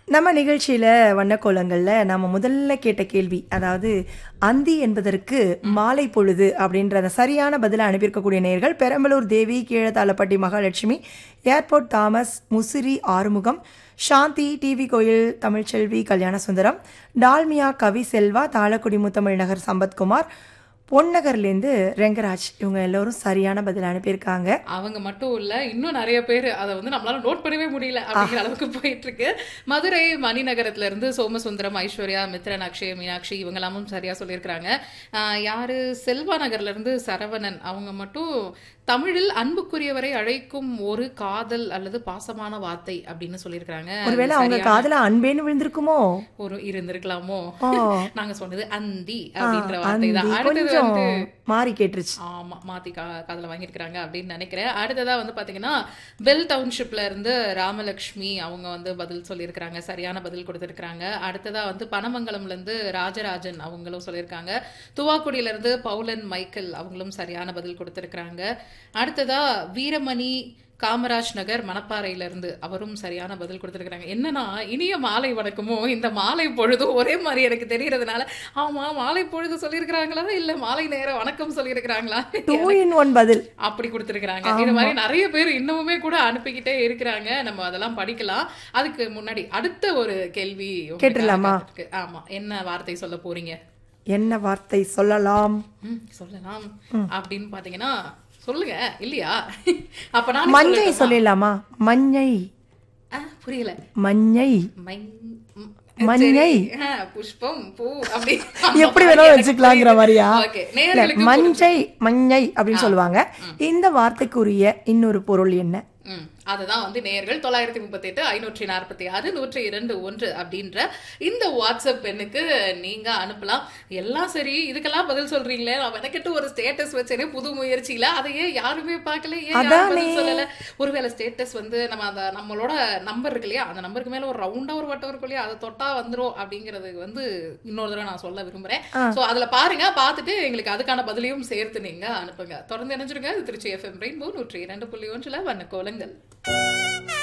நம்ம நிகழ்ச்சியில வண்ணக்கோலங்கள்ல நம்ம முதல்ல கேட்ட கேள்வி அதாவது அந்தி என்பதற்கு மாலை பொழுது அப்படின்ற அந்த சரியான பதிலை அனுப்பியிருக்கக்கூடிய நேர்கள் பெரம்பலூர் தேவி கீழத்தாளப்பட்டி மகாலட்சுமி ஏர்போர்ட் தாமஸ் முசிறி ஆறுமுகம் சாந்தி டிவி கோயில் தமிழ்ச்செல்வி கல்யாண சுந்தரம் டால்மியா கவி செல்வா தாளக்குடி முத்தமிழ் நகர் சம்பத்குமார் பொன்னகர்லேருந்து ரெங்கராஜ் இவங்க எல்லோரும் சரியான பதில் அனுப்பியிருக்காங்க அவங்க மட்டும் இல்ல இன்னும் நிறைய பேர் அதை வந்து நம்மளால நோட் பண்ணவே முடியல அப்படிங்கிற அளவுக்கு போயிட்டு இருக்கு மதுரை மணிநகரத்துல இருந்து சோமசுந்தரம் ஐஸ்வர்யா மித்ரன் அக்ஷய் மீனாட்சி இவங்க எல்லாமும் சரியா சொல்லியிருக்கிறாங்க ஆஹ் யாரு செல்வா நகர்ல இருந்து சரவணன் அவங்க மட்டும் தமிழில் அன்புக்குரியவரை அழைக்கும் ஒரு காதல் அல்லது பாசமான வார்த்தை அப்படின்னு சொல்லியிருக்கிறாங்க ஒருவேளை அவங்க காதுல அன்பேன்னு விழுந்திருக்குமோ ஒரு இருந்திருக்கலாமோ ஓ. நாங்க சொன்னது அந்தி அப்படின்ற வார்த்தை தான் அந்தி அடுத்தது கொஞ்சம் வந்து மாறி கேட்டுருச்சு ஆமா மாத்தி கா காதுல வாங்கியிருக்கிறாங்க அப்படின்னு நினைக்கிறேன் அடுத்ததா வந்து பாத்தீங்கன்னா பெல் டவுன்ஷிப்ல இருந்து ராமலட்சுமி அவங்க வந்து பதில் சொல்லியிருக்கிறாங்க சரியான பதில் கொடுத்திருக்கிறாங்க அடுத்ததா வந்து பனமங்கலம்ல இருந்து ராஜராஜன் அவங்களும் சொல்லியிருக்காங்க துவாக்குடியில இருந்து பவுலன் மைக்கேல் அவங்களும் சரியான பதில் கொடுத்திருக்கிறாங்க அடுத்ததா வீரமணி காமராஜ் நகர் மணப்பாறையில இருந்து அவரும் சரியான பதில் கொடுத்திருக்கிறாங்க என்னன்னா இனிய மாலை வணக்கமும் இந்த மாலை பொழுதும் ஒரே மாதிரி எனக்கு தெரியறதுனால ஆமா மாலை பொழுது சொல்லியிருக்கிறாங்களா இல்ல மாலை நேரம் வணக்கம் சொல்லியிருக்கிறாங்களா டூ இன் ஒன் பதில் அப்படி கொடுத்திருக்கிறாங்க இது மாதிரி நிறைய பேர் இன்னமுமே கூட அனுப்பிக்கிட்டே இருக்கிறாங்க நம்ம அதெல்லாம் படிக்கலாம் அதுக்கு முன்னாடி அடுத்த ஒரு கேள்வி உங்களுக்காக கேட்டுடலாமா? இருக்கு. ஆமா என்ன வார்த்தை சொல்ல போறீங்க என்ன வார்த்தை சொல்லலாம் ம், சொல்லலாம் அப்படின்னு பாத்தீங்கன்னா சொல்லுங்க இல்லையா அப்ப நான் மஞ்சை சொல்லிடலாமா மஞ்சை புரியல மஞ்சை மை- ம், மஞ்சை. சரி. ஆ, புஷ்பம் பூ அப்படி எப்படி வேணாலும் வச்சுக்கலாங்கிற மாதிரியா ஓகே இல்ல, நேர்களுக்கு மஞ்சை மஞ்சை அப்படின்னு சொல்லுவாங்க இந்த வார்த்தைக்குரிய இன்னொரு பொருள் என்ன ம் அதுதான் வந்து நேயர்கள் தொள்ளாயிரத்தி முப்பத்தி எட்டு ஐநூற்றி நாற்பத்தி ஆறு நூற்றி இரண்டு ஒன்று அப்படின்ற இந்த வாட்ஸ்அப் எண்ணுக்கு நீங்க அனுப்பலாம் எல்லாம் சரி இதுக்கெல்லாம் பதில் சொல்றீங்களே நான் மெனக்கெட்டு ஒரு ஸ்டேட்டஸ் வச்சேனே புது முயற்சியில அதையே யாருமே பார்க்கல ஏன் யாரும் பதில் சொல்லல ஒருவேளை ஸ்டேட்டஸ் வந்து நம்ம அந்த நம்மளோட நம்பர் இருக்கு இல்லையா அந்த நம்பருக்கு மேல ஒரு ரவுண்டா ஒரு வட்டம் இருக்கும் இல்லையா அதை தொட்டா வந்துரும் அப்படிங்கிறது வந்து இன்னொரு தடவை நான் சொல்ல விரும்புறேன் சோ அதுல பாருங்க பார்த்துட்டு எங்களுக்கு அதுக்கான பதிலையும் சேர்த்து நீங்க அனுப்புங்க தொடர்ந்து நினைச்சிருங்க இது திருச்சி எஃப்எம் ரெயின்போ நூற்றி இரண்டு புள்ளி ஒன்றுல வண்ண கோலங்கள்